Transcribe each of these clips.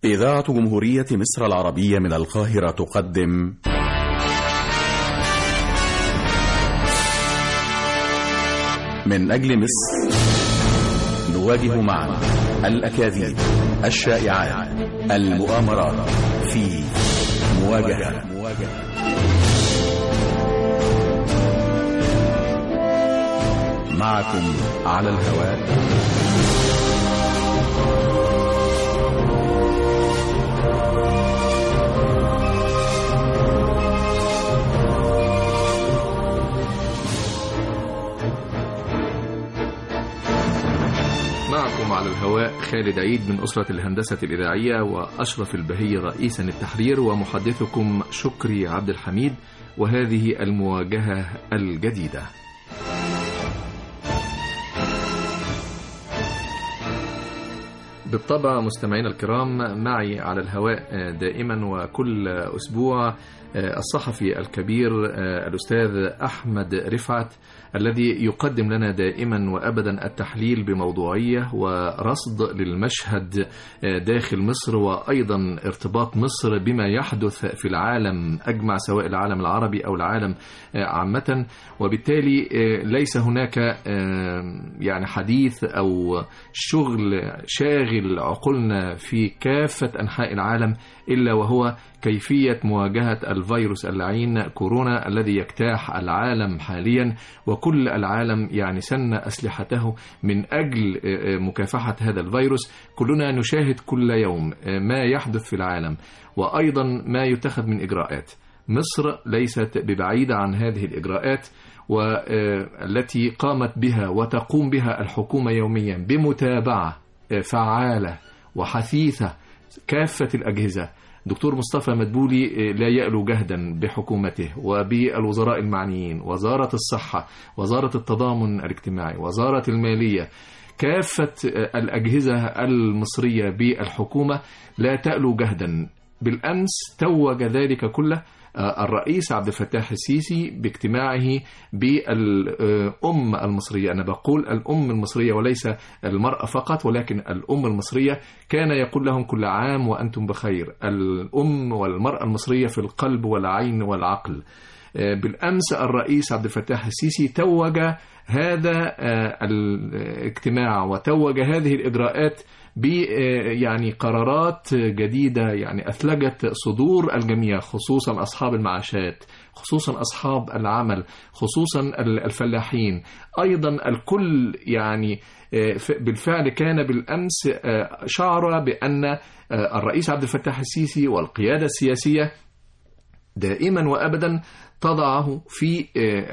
إذاعة جمهورية مصر العربية من القاهرة تقدم من أجل مصر نواجه معا الأكاذيب الشائعات المؤامرات في مواجهة معكم على الهواء معكم على الهواء خالد عيد من أسرة الهندسة الإذاعية وأشرف البهي رئيسا التحرير ومحدثكم شكري عبد الحميد وهذه المواجهة الجديدة بالطبع مستمعينا الكرام معي على الهواء دائما وكل أسبوع الصحفي الكبير الأستاذ أحمد رفعت الذي يقدم لنا دائما وأبدا التحليل بموضوعية ورصد للمشهد داخل مصر وأيضا ارتباط مصر بما يحدث في العالم أجمع سواء العالم العربي أو العالم عامة وبالتالي ليس هناك يعني حديث أو شغل شاغل عقولنا في كافة أنحاء العالم إلا وهو كيفية مواجهة الفيروس اللعين كورونا الذي يجتاح العالم حاليا وكل العالم يعني سن أسلحته من أجل مكافحة هذا الفيروس كلنا نشاهد كل يوم ما يحدث في العالم وأيضا ما يتخذ من إجراءات مصر ليست ببعيدة عن هذه الإجراءات والتي قامت بها وتقوم بها الحكومة يوميا بمتابعة فعالة وحثيثة كافة الأجهزة دكتور مصطفى مدبولي لا يألو جهدا بحكومته وبالوزراء المعنيين وزارة الصحة وزارة التضامن الاجتماعي وزارة المالية كافة الأجهزة المصرية بالحكومة لا تألو جهدا بالأمس توج ذلك كله الرئيس عبد الفتاح السيسي باجتماعه بالأم المصرية أنا بقول الأم المصرية وليس المرأة فقط ولكن الأم المصرية كان يقول لهم كل عام وأنتم بخير الأم والمرأة المصرية في القلب والعين والعقل بالأمس الرئيس عبد الفتاح السيسي توج هذا الاجتماع وتوج هذه الإجراءات ب يعني قرارات جديدة يعني أثلجت صدور الجميع خصوصا أصحاب المعاشات خصوصا أصحاب العمل خصوصا الفلاحين أيضا الكل يعني بالفعل كان بالأمس شعر بأن الرئيس عبد الفتاح السيسي والقيادة السياسية دائما وأبدا تضعه في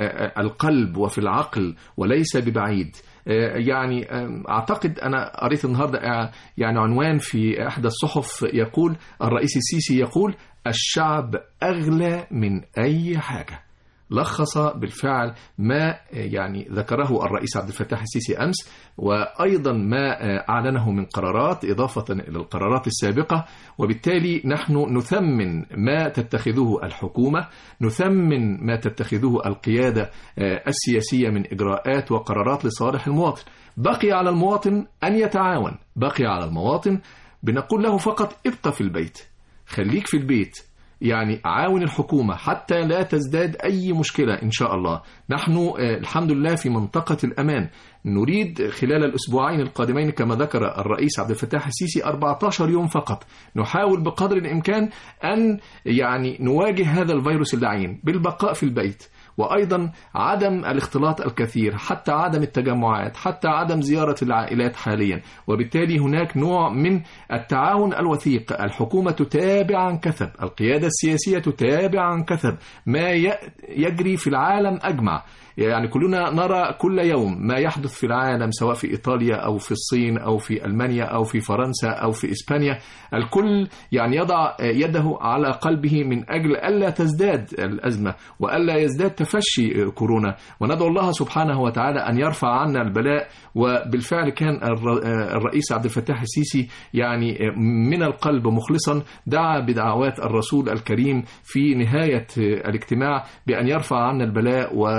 القلب وفي العقل وليس ببعيد يعني اعتقد انا قريت النهارده يعني عنوان في احدى الصحف يقول الرئيس السيسي يقول الشعب اغلى من اي حاجه لخص بالفعل ما يعني ذكره الرئيس عبد الفتاح السيسي امس وايضا ما اعلنه من قرارات اضافه الى القرارات السابقه وبالتالي نحن نثمن ما تتخذه الحكومه نثمن ما تتخذه القياده السياسيه من اجراءات وقرارات لصالح المواطن بقي على المواطن ان يتعاون بقي على المواطن بنقول له فقط ابقى في البيت خليك في البيت يعني عاون الحكومة حتى لا تزداد أي مشكلة إن شاء الله نحن الحمد لله في منطقة الأمان نريد خلال الأسبوعين القادمين كما ذكر الرئيس عبد الفتاح السيسي 14 يوم فقط نحاول بقدر الإمكان أن يعني نواجه هذا الفيروس اللعين بالبقاء في البيت وأيضا عدم الاختلاط الكثير حتى عدم التجمعات حتى عدم زيارة العائلات حاليا وبالتالي هناك نوع من التعاون الوثيق الحكومة تتابع عن كثب القيادة السياسية تتابع عن كثب ما يجري في العالم أجمع يعني كلنا نرى كل يوم ما يحدث في العالم سواء في إيطاليا أو في الصين أو في ألمانيا أو في فرنسا أو في إسبانيا الكل يعني يضع يده على قلبه من أجل ألا تزداد الأزمة وألا يزداد تفشي كورونا وندعو الله سبحانه وتعالى أن يرفع عنا البلاء وبالفعل كان الرئيس عبد الفتاح السيسي يعني من القلب مخلصا دعا بدعوات الرسول الكريم في نهاية الاجتماع بأن يرفع عنا البلاء وإن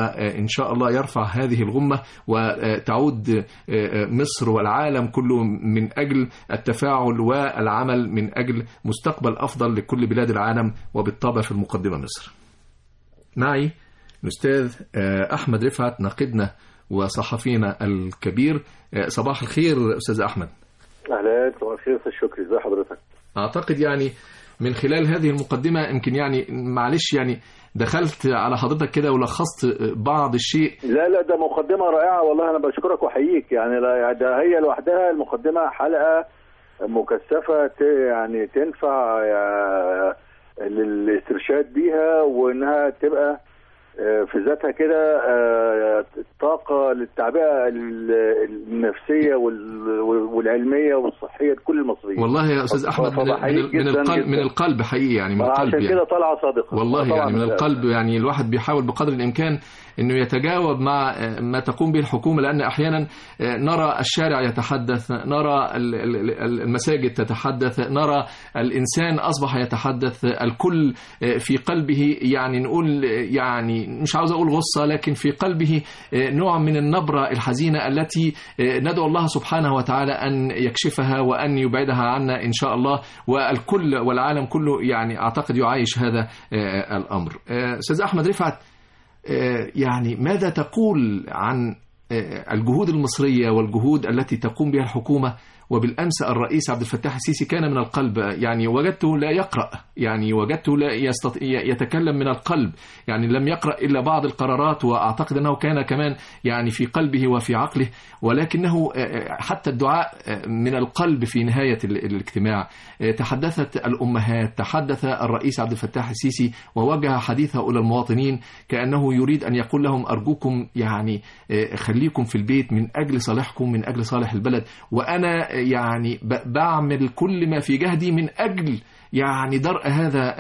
إن شاء الله يرفع هذه الغمة وتعود مصر والعالم كله من أجل التفاعل والعمل من أجل مستقبل أفضل لكل بلاد العالم وبالطبع في المقدمة مصر معي الأستاذ أحمد رفعت ناقدنا وصحفينا الكبير صباح الخير أستاذ أحمد أهلا صباح الخير أستاذ شكري ازي حضرتك أعتقد يعني من خلال هذه المقدمة يمكن يعني معلش يعني دخلت على حضرتك كده ولخصت بعض الشيء لا لا ده مقدمة رائعة والله أنا بشكرك وأحييك يعني لا ده هي لوحدها المقدمة حلقة مكثفة يعني تنفع للاسترشاد بيها وإنها تبقى في ذاتها كده طاقة للتعبئة النفسية والعلمية والصحية لكل المصريين والله يا أستاذ أحمد من, من القلب من القلب حقيقي يعني من القلب عشان يعني. كده طالعة صادقة والله يعني من القلب يعني الواحد بيحاول بقدر الإمكان انه يتجاوب مع ما تقوم به الحكومه لان احيانا نرى الشارع يتحدث نرى المساجد تتحدث نرى الانسان اصبح يتحدث الكل في قلبه يعني نقول يعني مش عاوز اقول غصه لكن في قلبه نوع من النبره الحزينه التي ندعو الله سبحانه وتعالى ان يكشفها وان يبعدها عنا ان شاء الله والكل والعالم كله يعني اعتقد يعايش هذا الامر استاذ احمد رفعت يعني ماذا تقول عن الجهود المصرية والجهود التي تقوم بها الحكومة وبالأمس الرئيس عبد الفتاح السيسي كان من القلب يعني وجدته لا يقرأ يعني وجدته لا يستطيع يتكلم من القلب يعني لم يقرأ إلا بعض القرارات وأعتقد أنه كان كمان يعني في قلبه وفي عقله ولكنه حتى الدعاء من القلب في نهاية الاجتماع تحدثت الأمهات تحدث الرئيس عبد الفتاح السيسي ووجه حديثه إلى المواطنين كأنه يريد أن يقول لهم أرجوكم يعني خليكم في البيت من أجل صالحكم من أجل صالح البلد وأنا يعني بعمل كل ما في جهدي من أجل يعني درء هذا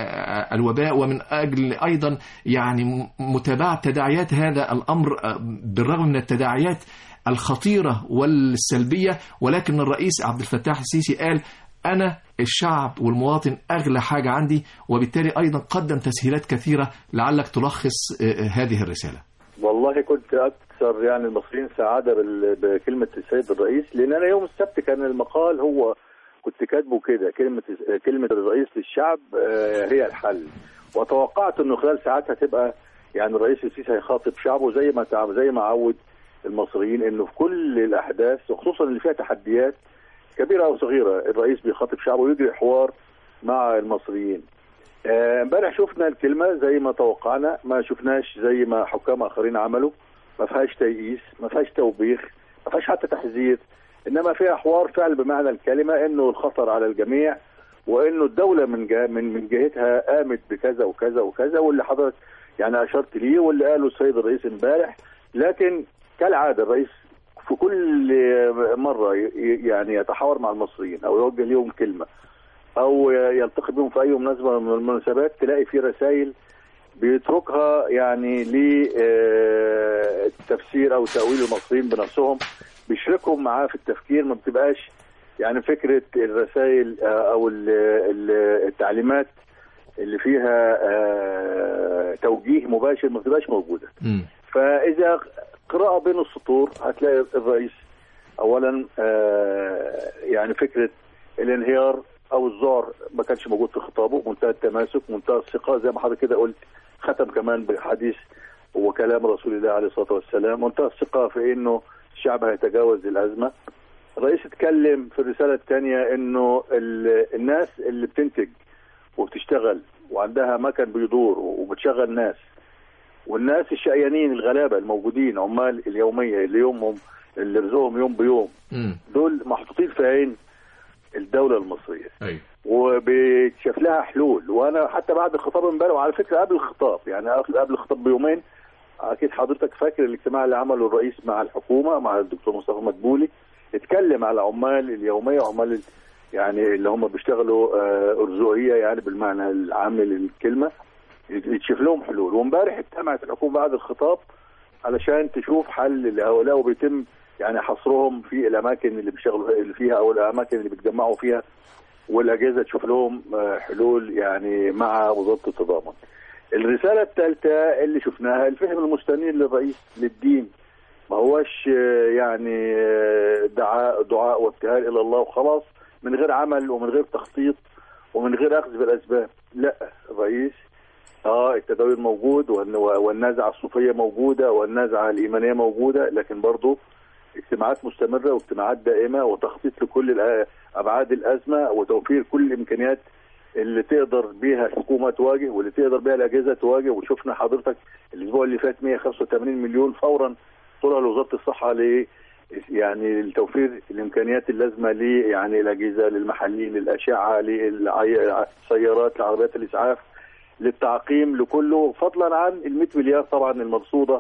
الوباء ومن أجل أيضا يعني متابعة تداعيات هذا الأمر بالرغم من التداعيات الخطيرة والسلبية ولكن الرئيس عبد الفتاح السيسي قال أنا الشعب والمواطن أغلى حاجة عندي وبالتالي أيضا قدم تسهيلات كثيرة لعلك تلخص هذه الرسالة والله كنت اكثر يعني المصريين سعاده بكلمه السيد الرئيس لان انا يوم السبت كان المقال هو كنت كاتبه كده كلمه كلمه الرئيس للشعب هي الحل وتوقعت انه خلال ساعات هتبقى يعني الرئيس السيسي هيخاطب شعبه زي ما زي ما عود المصريين انه في كل الاحداث وخصوصا اللي فيها تحديات كبيره او صغيره الرئيس بيخاطب شعبه ويجري حوار مع المصريين امبارح آه شفنا الكلمه زي ما توقعنا ما شفناش زي ما حكام اخرين عملوا ما فيهاش تيئيس ما فيهاش توبيخ ما فيهاش حتى تحذير انما فيها حوار فعل بمعنى الكلمه انه الخطر على الجميع وانه الدوله من جه من من جهتها قامت بكذا وكذا وكذا واللي حضرتك يعني اشرت ليه واللي قاله السيد الرئيس امبارح لكن كالعاده الرئيس في كل مره يعني يتحاور مع المصريين او يوجه لهم كلمه او يلتقي بهم في اي مناسبه من المناسبات تلاقي في رسائل بيتركها يعني لتفسير او تاويل المصريين بنفسهم بيشركهم معاه في التفكير ما بتبقاش يعني فكره الرسائل او التعليمات اللي فيها توجيه مباشر ما بتبقاش موجوده م. فاذا قراءه بين السطور هتلاقي الرئيس اولا يعني فكره الانهيار او الذعر ما كانش موجود في خطابه منتهى التماسك منتهى الثقه زي ما حضرتك كده قلت ختم كمان بحديث وكلام رسول الله عليه الصلاه والسلام منتهى الثقه في انه الشعب هيتجاوز الازمه الرئيس اتكلم في الرساله الثانيه انه الناس اللي بتنتج وبتشتغل وعندها مكن بيدور وبتشغل ناس والناس الشقيانين الغلابه الموجودين عمال اليوميه اللي يومهم اللي رزقهم يوم بيوم م. دول محطوطين في عين الدولة المصرية أيوة. وبيتشاف لها حلول وانا حتى بعد الخطاب امبارح وعلى فكرة قبل الخطاب يعني قبل الخطاب بيومين اكيد حضرتك فاكر الاجتماع اللي عمله الرئيس مع الحكومة مع الدكتور مصطفى مدبولي اتكلم على عمال اليومية وعمال يعني اللي هم بيشتغلوا ارزقية يعني بالمعنى العام للكلمة يتشاف لهم حلول وامبارح اجتمعت الحكومة بعد الخطاب علشان تشوف حل لهؤلاء وبيتم يعني حصرهم في الاماكن اللي بيشتغلوا اللي فيها او الاماكن اللي بيتجمعوا فيها والاجهزه تشوف لهم حلول يعني مع وزاره التضامن. الرساله الثالثه اللي شفناها الفهم المستنير للرئيس للدين ما هوش آه، يعني آه، دعاء دعاء وابتهال الى الله وخلاص من غير عمل ومن غير تخطيط ومن غير اخذ بالاسباب لا الرئيس اه التداول موجود والن- والنزعه الصوفيه موجوده والنزعه الايمانيه موجوده لكن برضه اجتماعات مستمره واجتماعات دائمه وتخطيط لكل الأ- ابعاد الازمه وتوفير كل الامكانيات اللي تقدر بيها الحكومه تواجه واللي تقدر بيها الاجهزه تواجه وشفنا حضرتك الاسبوع اللي فات 185 مليون فورا طلع لوزاره الصحه ل يعني لتوفير الامكانيات اللازمه ل يعني الاجهزه للمحاليل للاشعه للسيارات لعربيات الاسعاف للتعقيم لكله فضلا عن ال 100 مليار طبعا المرصوده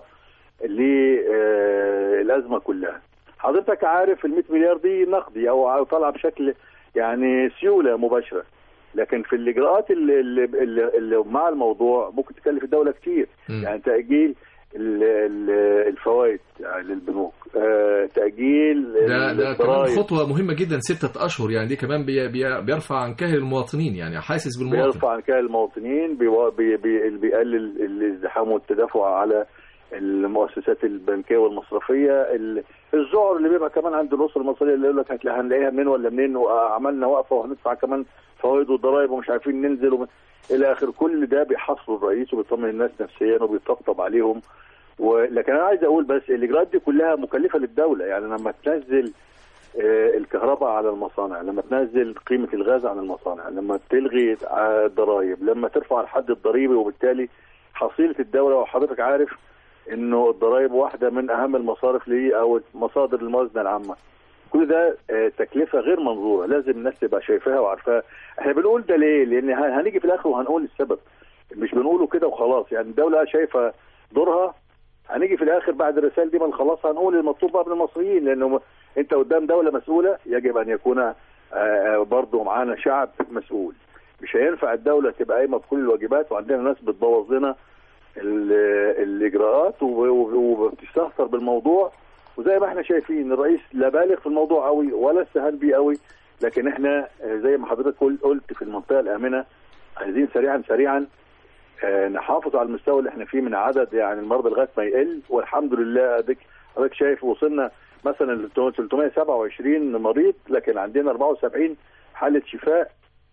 للازمه كلها. حضرتك عارف ال 100 مليار دي نقدي او أو طالعه بشكل يعني سيوله مباشره لكن في الاجراءات اللي, اللي, اللي, اللي مع الموضوع ممكن تكلف الدوله كتير مم. يعني تاجيل ال- ال- الفوائد للبنوك آه، تاجيل ده ده كمان الضرائب خطوه مهمه جدا ستة اشهر يعني دي كمان بي بي بيرفع عن كاهل المواطنين يعني حاسس بالمواطن بيرفع عن كاهل المواطنين بيوا- بي بي بيقلل الازدحام والتدافع على المؤسسات البنكيه والمصرفيه ال- الذعر اللي بيبقى كمان عند الاسره المصريه اللي يقول لك هتلاقي هنلاقيها منين ولا منين وعملنا وقفه وهندفع كمان فوائد وضرائب ومش عارفين ننزل وم... الى اخر كل ده بيحصروا الرئيس وبيطمن الناس نفسيا وبيطبطب عليهم ولكن انا عايز اقول بس الاجراءات دي كلها مكلفه للدوله يعني لما تنزل آه، الكهرباء على المصانع لما تنزل قيمة الغاز عن المصانع لما تلغي آه، الضرائب لما ترفع الحد الضريبي وبالتالي حصيلة الدولة وحضرتك عارف انه الضرائب واحدة من اهم المصارف ليه او مصادر الموازنة العامة كل ده آه، تكلفة غير منظورة لازم الناس تبقى شايفاها وعارفاها احنا بنقول ده ليه لان ه- هنيجي في الاخر وهنقول السبب مش بنقوله كده وخلاص يعني الدولة شايفة دورها هنيجي في الاخر بعد الرسائل دي ما نخلصها هنقول المطلوب بقى من المصريين لانه م- انت قدام دوله مسؤوله يجب ان يكون آه، آه، برضه معانا شعب مسؤول مش هينفع الدوله تبقى قايمه بكل الواجبات وعندنا ناس بتبوظ لنا ال- الاجراءات وب- وب- وبتستهتر بالموضوع وزي ما احنا شايفين الرئيس لا بالغ في الموضوع قوي ولا استهان بيه قوي لكن احنا آه، زي ما حضرتك قل- قلت في المنطقه الامنه عايزين سريعا سريعا آه، نحافظ على المستوى اللي احنا فيه من عدد يعني المرضى لغايه ما يقل والحمد لله اديك حضرتك شايف وصلنا مثلا ل 327 مريض لكن عندنا 74 حاله شفاء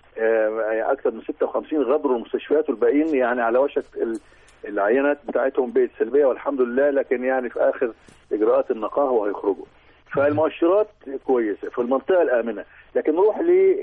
آه، اكثر من 56 غادروا المستشفيات والباقيين يعني على وشك ال- العينات بتاعتهم بقت سلبيه والحمد لله لكن يعني في اخر اجراءات النقاهه وهيخرجوا فالمؤشرات كويسه في المنطقه الامنه لكن نروح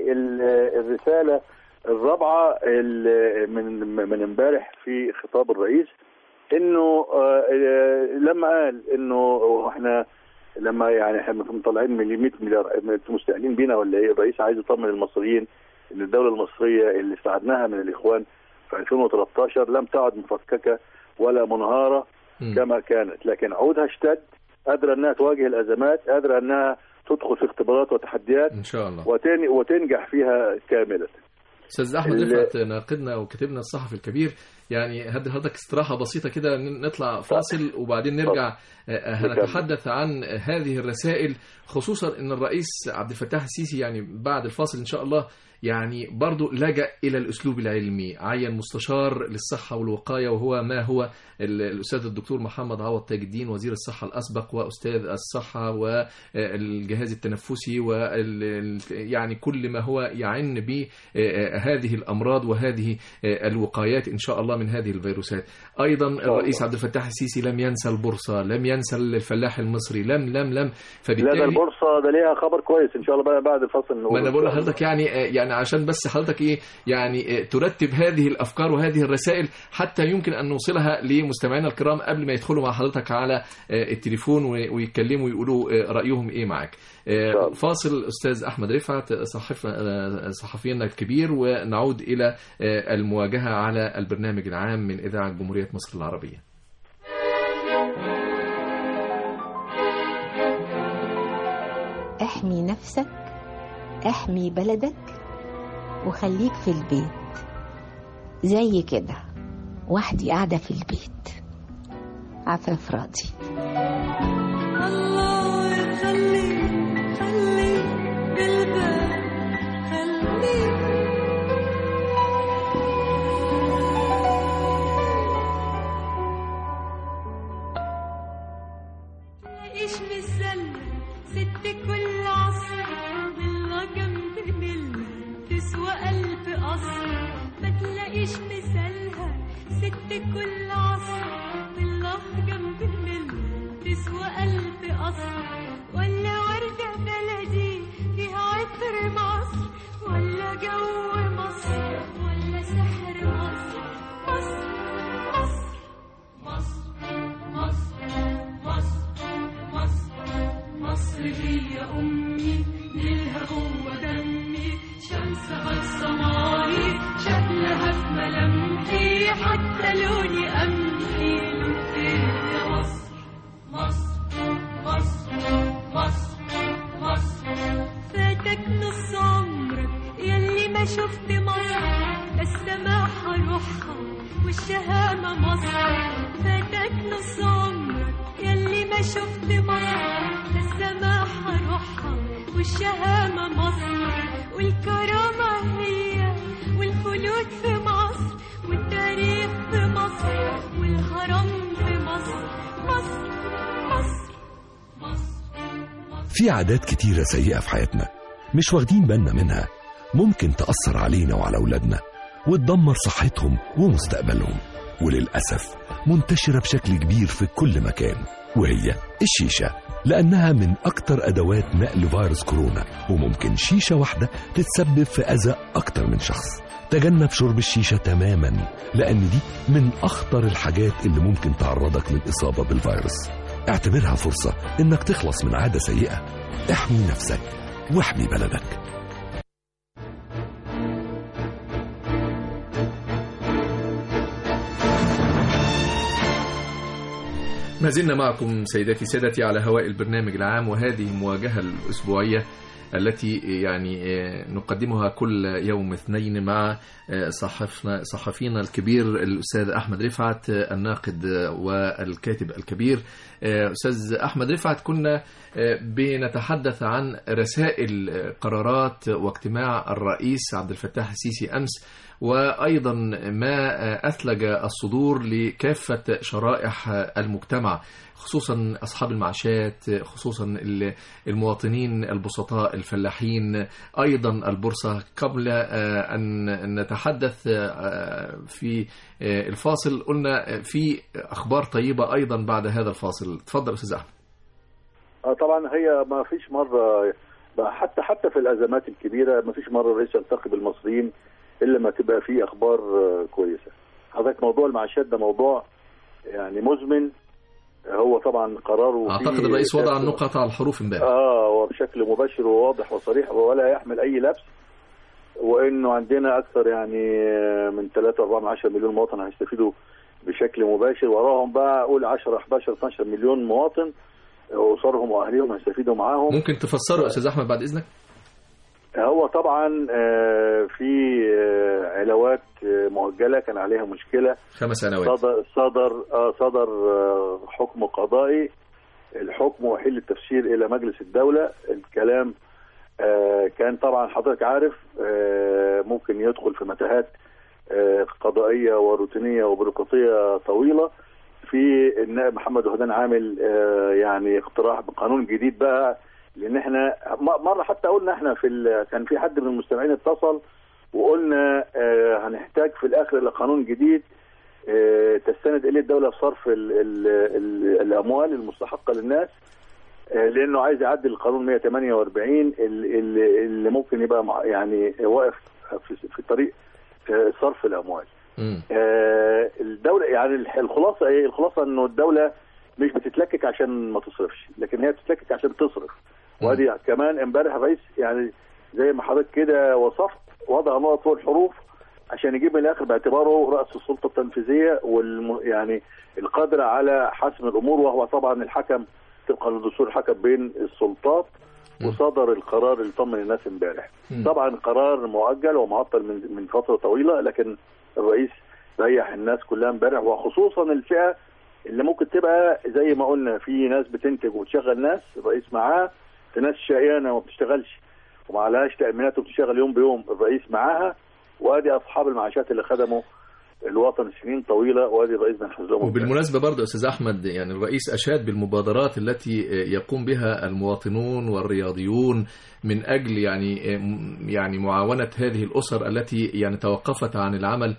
للرساله الرابعه ال- من من امبارح في خطاب الرئيس انه آه، آه، لما قال انه احنا لما يعني احنا مطلعين من 100 مليار انتوا مستقلين بينا ولا ايه الرئيس عايز يطمن المصريين ان الدوله المصريه اللي استعدناها من الاخوان في 2013 لم تعد مفككه ولا منهاره مم. كما كانت لكن عودها اشتد قادره انها تواجه الازمات قادره انها تدخل في اختبارات وتحديات ان شاء الله وتن- وتنجح فيها كامله استاذ احمد ال- رفعت ناقدنا وكاتبنا الصحفي الكبير يعني هدي حضرتك استراحه بسيطه كده ن- نطلع فاصل وبعدين نرجع آه، هنتحدث عن هذه الرسائل خصوصا ان الرئيس عبد الفتاح السيسي يعني بعد الفاصل ان شاء الله يعني برضو لجأ إلى الأسلوب العلمي عين مستشار للصحة والوقاية وهو ما هو ال- الأستاذ الدكتور محمد عوض تاج الدين وزير الصحة الأسبق وأستاذ الصحة والجهاز التنفسي وال يعني كل ما هو يعن بهذه الأمراض وهذه الوقايات إن شاء الله من هذه الفيروسات أيضا الرئيس عبد الفتاح السيسي لم ينسى البورصة لم ينسى الفلاح المصري لم لم لم لا ده فبالتالي البورصه ده ليها خبر كويس ان شاء الله بقى بعد الفصل نقول ما انا بقول لحضرتك يعني يعني عشان بس حضرتك ايه يعني ترتب هذه الافكار وهذه الرسائل حتى يمكن ان نوصلها لمستمعينا الكرام قبل ما يدخلوا مع حضرتك على التليفون ويتكلموا ويقولوا رايهم ايه معاك فاصل استاذ احمد رفعت صحف صحفينا الكبير ونعود الى المواجهه على البرنامج العام من اذاعه جمهوريه مصر العربيه احمي نفسك احمي بلدك وخليك في البيت زي كده وحدي قاعدة في البيت عفاف راضي الله يخليك خليك بالبال خليك ألف قصر ما تلاقيش مثالها ست كل عصر بالله جنب المل تسوى ألف قصر ولا وردة بلدي فيها عطر مصر ولا جو مصر ولا سحر مصر مصر مصر مصر مصر مصر مصر مصر هي أمي نيلها جوه دمي شمسها في سماري شكلها في ملامحي حتى لوني قمحي لون يا مصر مصر مصر مصر مصر فاتك نص عمرك يلي ما شفت مصر لا السماحة روحها والشهامة مصر فاتك نص عمرك يلي ما شفت مصر لا السماحة روحها والشهامة مصر والكرامة هي والخلود في مصر والتاريخ في مصر والهرم في مصر مصر مصر مصر في عادات كتيرة سيئة في حياتنا مش واخدين بالنا منها ممكن تأثر علينا وعلى أولادنا وتدمر صحتهم ومستقبلهم وللأسف منتشرة بشكل كبير في كل مكان وهي الشيشة لأنها من أكتر أدوات نقل فيروس كورونا وممكن شيشة واحدة تتسبب في أذى أكتر من شخص تجنب شرب الشيشة تماما لأن دي من أخطر الحاجات اللي ممكن تعرضك للإصابة بالفيروس اعتبرها فرصة إنك تخلص من عادة سيئة احمي نفسك واحمي بلدك ما زلنا معكم سيداتي سادتي على هواء البرنامج العام وهذه المواجهة الأسبوعية التي يعني نقدمها كل يوم اثنين مع صحفنا صحفينا الكبير الأستاذ أحمد رفعت الناقد والكاتب الكبير أستاذ أحمد رفعت كنا بنتحدث عن رسائل قرارات واجتماع الرئيس عبد الفتاح السيسي أمس وأيضا ما أثلج الصدور لكافة شرائح المجتمع خصوصا أصحاب المعاشات خصوصا المواطنين البسطاء الفلاحين أيضا البورصة قبل أن نتحدث في الفاصل قلنا في أخبار طيبة أيضا بعد هذا الفاصل تفضل أستاذ أحمد آه طبعا هي ما فيش مرة حتى حتى في الأزمات الكبيرة ما فيش مرة الرئيس يلتقي بالمصريين إلا ما تبقى فيه أخبار كويسة حضرتك موضوع المعاشات ده موضوع يعني مزمن هو طبعا قراره اعتقد الرئيس وضع النقط على الحروف امبارح اه وبشكل مباشر وواضح وصريح ولا يحمل اي لبس وانه عندنا اكثر يعني من 3 4 10 مليون مواطن هيستفيدوا بشكل مباشر وراهم بقى اقول 10 11 12 مليون مواطن اسرهم واهليهم هيستفيدوا معاهم ممكن تفسره استاذ احمد بعد اذنك هو طبعا في علاوات مؤجله كان عليها مشكله خمس سنوات صدر صدر صدر حكم قضائي الحكم وحيل التفسير الى مجلس الدوله الكلام كان طبعا حضرتك عارف ممكن يدخل في متاهات قضائيه وروتينيه وبيروقراطيه طويله في النائب محمد وهدان عامل يعني اقتراح بقانون جديد بقى لان احنا مره حتى قلنا احنا في ال... كان في حد من المستمعين اتصل وقلنا اه هنحتاج في الاخر الى قانون جديد اه تستند اليه الدوله في صرف ال... ال... ال... الاموال المستحقه للناس اه لانه عايز يعدل القانون 148 اللي, اللي ممكن يبقى مع... يعني واقف في, في طريق صرف الاموال. الدوله يعني الخلاصه ايه؟ الخلاصه انه الدوله مش بتتلكك عشان ما تصرفش لكن هي بتتلكك عشان تصرف وادي كمان امبارح الرئيس يعني زي ما حضرتك كده وصفت وضع نقط فوق الحروف عشان يجيب من الاخر باعتباره راس السلطه التنفيذيه والم يعني القادره على حسم الامور وهو طبعا الحكم طبقا لدستور الحكم بين السلطات وصدر القرار اللي طمن الناس امبارح طبعا قرار مؤجل ومعطل من من فتره طويله لكن الرئيس ريح الناس كلها امبارح وخصوصا الفئه اللي ممكن تبقى زي ما قلنا في ناس بتنتج وتشغل ناس الرئيس معاه في ناس شقيانه وما بتشتغلش وما عليهاش تامينات وبتشتغل يوم بيوم الرئيس معاها وادي اصحاب المعاشات اللي خدموا الوطن سنين طويله وادي الرئيس من حزبهم وبالمناسبة برضه أستاذ أحمد يعني الرئيس أشاد بالمبادرات التي يقوم بها المواطنون والرياضيون من أجل يعني يعني معاونة هذه الأسر التي يعني توقفت عن العمل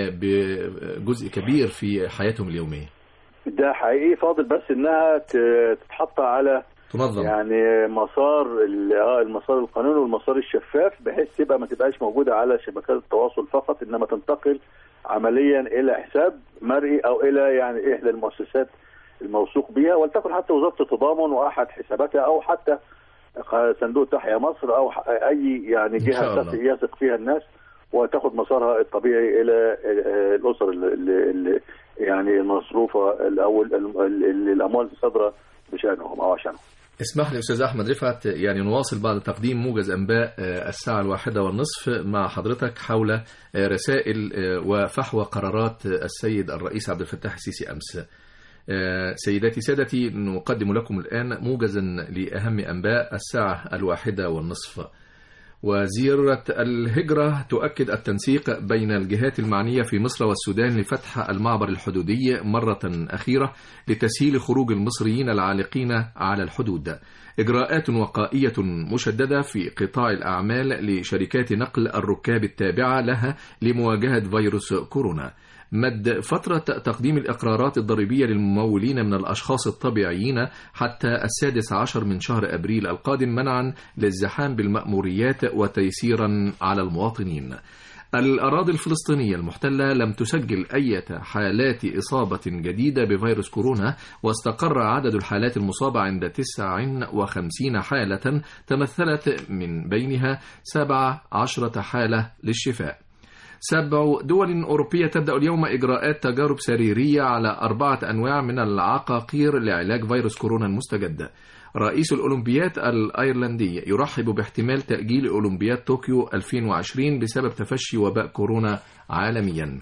بجزء كبير في حياتهم اليومية ده حقيقي فاضل بس انها ت- تتحط على تنظم يعني مسار ال- آه، المسار القانوني والمسار الشفاف بحيث تبقى ما تبقاش موجوده على شبكات التواصل فقط انما تنتقل عمليا الى حساب مرئي او الى يعني احدى المؤسسات الموثوق بها ولتكن حتى وزاره التضامن واحد حساباتها او حتى صندوق تحيا مصر او ح- اي يعني إن شاء جهه الله. تثق- يثق فيها الناس وتاخد مسارها الطبيعي الى آه، الاسر اللي- اللي اللي يعني المصروفه ال- او ال- ال- ال- الاموال الصادره بشانهم او عشانهم اسمح لي أستاذ أحمد رفعت يعني نواصل بعد تقديم موجز أنباء آه، الساعة الواحدة والنصف مع حضرتك حول آه، رسائل آه، وفحوى قرارات آه، السيد الرئيس عبد الفتاح السيسي أمس آه، سيداتي سادتي نقدم لكم الآن موجزا لأهم أنباء الساعة الواحدة والنصف وزيرة الهجرة تؤكد التنسيق بين الجهات المعنية في مصر والسودان لفتح المعبر الحدودي مرة أخيرة لتسهيل خروج المصريين العالقين على الحدود. إجراءات وقائية مشددة في قطاع الأعمال لشركات نقل الركاب التابعة لها لمواجهة فيروس كورونا. مد فترة تقديم الإقرارات الضريبية للممولين من الأشخاص الطبيعيين حتى السادس عشر من شهر أبريل القادم منعا للزحام بالمأموريات وتيسيرا على المواطنين الأراضي الفلسطينية المحتلة لم تسجل أي حالات إصابة جديدة بفيروس كورونا واستقر عدد الحالات المصابة عند 59 حالة تمثلت من بينها 17 حالة للشفاء سبع دول أوروبية تبدأ اليوم إجراءات تجارب سريرية على أربعة أنواع من العقاقير لعلاج فيروس كورونا المستجد رئيس الأولمبياد الأيرلندي يرحب باحتمال تأجيل أولمبياد طوكيو 2020 بسبب تفشي وباء كورونا عالميا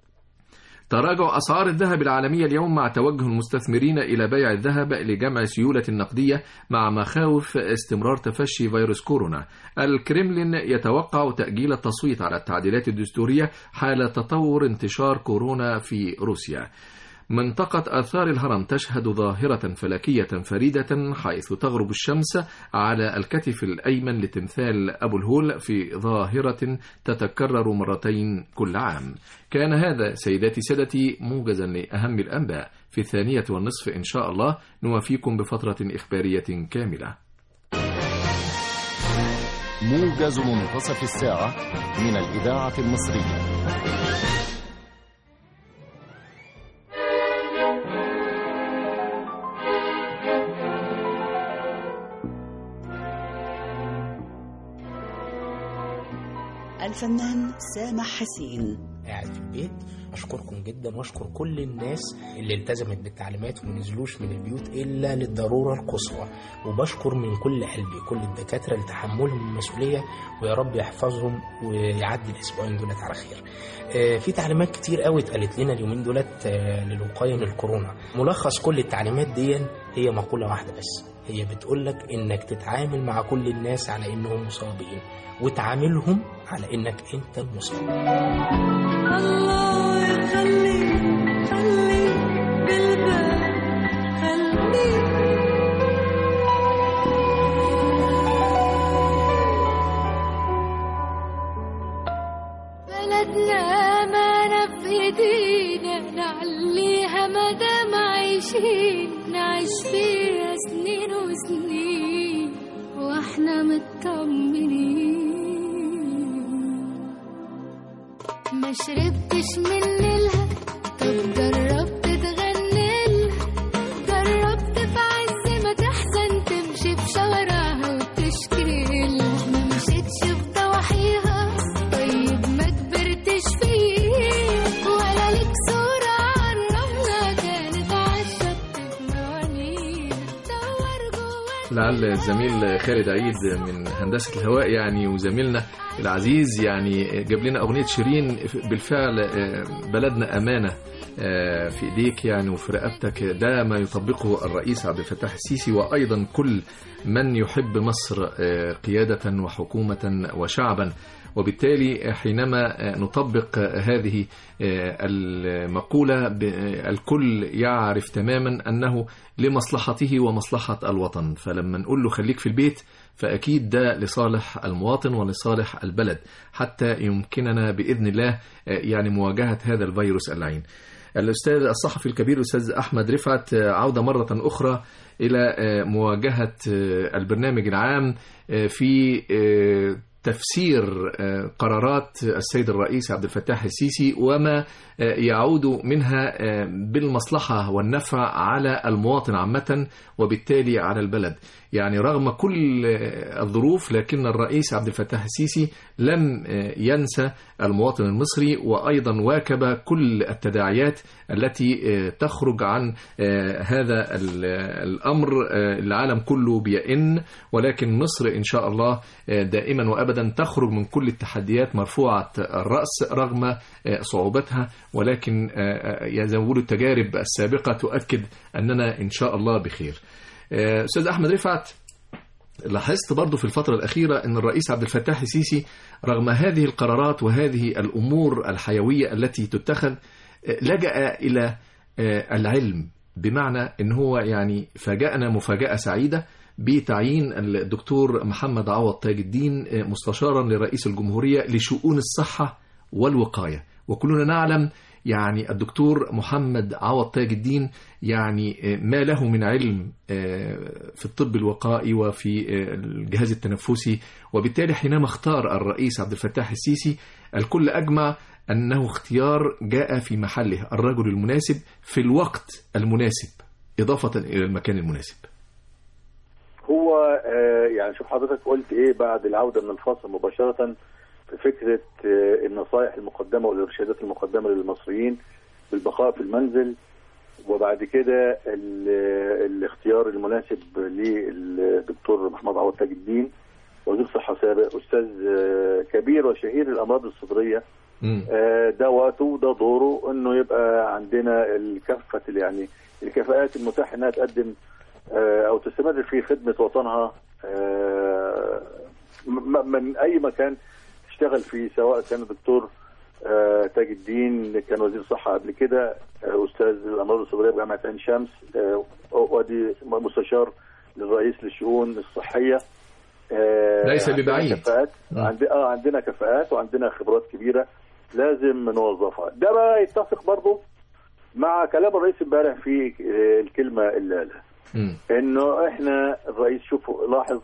تراجع أسعار الذهب العالمية اليوم مع توجه المستثمرين إلى بيع الذهب لجمع سيولة النقدية مع مخاوف استمرار تفشي فيروس كورونا الكريملين يتوقع تأجيل التصويت على التعديلات الدستورية حال تطور انتشار كورونا في روسيا منطقة آثار الهرم تشهد ظاهرة فلكية فريدة حيث تغرب الشمس على الكتف الأيمن لتمثال أبو الهول في ظاهرة تتكرر مرتين كل عام كان هذا سيداتي سادتي موجزا لأهم الأنباء في الثانية والنصف إن شاء الله نوافيكم بفترة إخبارية كاملة موجز منتصف الساعة من الإذاعة المصرية الفنان سامح حسين قاعد في البيت اشكركم جدا واشكر كل الناس اللي التزمت بالتعليمات وما نزلوش من البيوت الا للضروره القصوى وبشكر من كل قلبي كل الدكاتره لتحملهم المسؤوليه ويا رب يحفظهم ويعدي الاسبوعين دولت على خير. آه، في تعليمات كتير قوي اتقالت لنا اليومين دولت آه، للوقايه من الكورونا. ملخص كل التعليمات دي هي مقوله واحده بس هي بتقول لك انك تتعامل مع كل الناس على انهم مصابين وتعاملهم على انك انت المصاب. الله يخليك خليك بالبال خليك بلدنا أمانة في إيدينا نعليها مدام عايشين نعيش فيها سنين وسنين واحنا مطمنين ما شربتش من نيلها طب جربت تغني لها جربت في عز ما تحزن تمشي في شوارعها وتشكي لها ما مشيتش في ضواحيها طيب ما كبرتش فيه ولا ليك صورة عن رملة كانت عالشط في موانيها دور جوا لعل الزميل خالد عيد من هندسة الهواء يعني وزميلنا العزيز يعني جاب لنا أغنية شيرين بالفعل آه، بلدنا أمانة آه، في إيديك يعني وفي رقبتك ده ما يطبقه الرئيس عبد الفتاح السيسي وأيضا كل من يحب مصر آه، قيادة وحكومة وشعبا وبالتالي حينما نطبق هذه المقولة ب- الكل يعرف تماما أنه لمصلحته ومصلحة الوطن فلما نقول له خليك في البيت فأكيد ده لصالح المواطن ولصالح البلد حتى يمكننا بإذن الله يعني مواجهة هذا الفيروس اللعين الأستاذ الصحفي الكبير الأستاذ أحمد رفعت عودة مرة أخرى إلى مواجهة البرنامج العام في تفسير قرارات السيد الرئيس عبد الفتاح السيسي وما يعود منها بالمصلحة والنفع على المواطن عامة وبالتالي على البلد يعني رغم كل الظروف لكن الرئيس عبد الفتاح السيسي لم ينسى المواطن المصري وأيضا واكب كل التداعيات التي تخرج عن هذا الأمر العالم كله بيئن ولكن مصر إن شاء الله دائما وأبدا تخرج من كل التحديات مرفوعة الرأس رغم صعوبتها ولكن زي ما بيقولوا التجارب السابقة تؤكد أننا إن شاء الله بخير أستاذ أحمد رفعت لاحظت برضو في الفترة الأخيرة أن الرئيس عبد الفتاح السيسي رغم هذه القرارات وهذه الأمور الحيوية التي تتخذ لجأ إلى العلم بمعنى أن هو يعني فاجأنا مفاجأة سعيدة بتعيين الدكتور محمد عوض تاج الدين مستشارا لرئيس الجمهورية لشؤون الصحة والوقاية وكلنا نعلم يعني الدكتور محمد عوض تاج الدين يعني ما له من علم في الطب الوقائي وفي الجهاز التنفسي وبالتالي حينما اختار الرئيس عبد الفتاح السيسي الكل أجمع أنه اختيار جاء في محله الرجل المناسب في الوقت المناسب إضافة إلى المكان المناسب هو يعني شوف حضرتك قلت ايه بعد العوده من الفصل مباشره في فكره النصائح المقدمه والارشادات المقدمه للمصريين بالبقاء في المنزل وبعد كده الاختيار المناسب للدكتور محمد عوض تاج الدين وزير صحه سابق استاذ كبير وشهير الامراض الصدريه ده وقته وده دوره انه يبقى عندنا الكافه يعني الكفاءات المتاحه انها تقدم او تستمر في خدمه وطنها من اي مكان اشتغل فيه سواء كان الدكتور تاج الدين كان وزير صحه قبل كده استاذ الامراض الصدريه بجامعه عين شمس ودي مستشار للرئيس للشؤون الصحيه ليس ببعيد كفاءات عندنا اه عندنا كفاءات وعندنا خبرات كبيره لازم نوظفها ده بقى يتفق برضه مع كلام الرئيس امبارح في الكلمه اللي قالها انه احنا الرئيس شوفوا لاحظ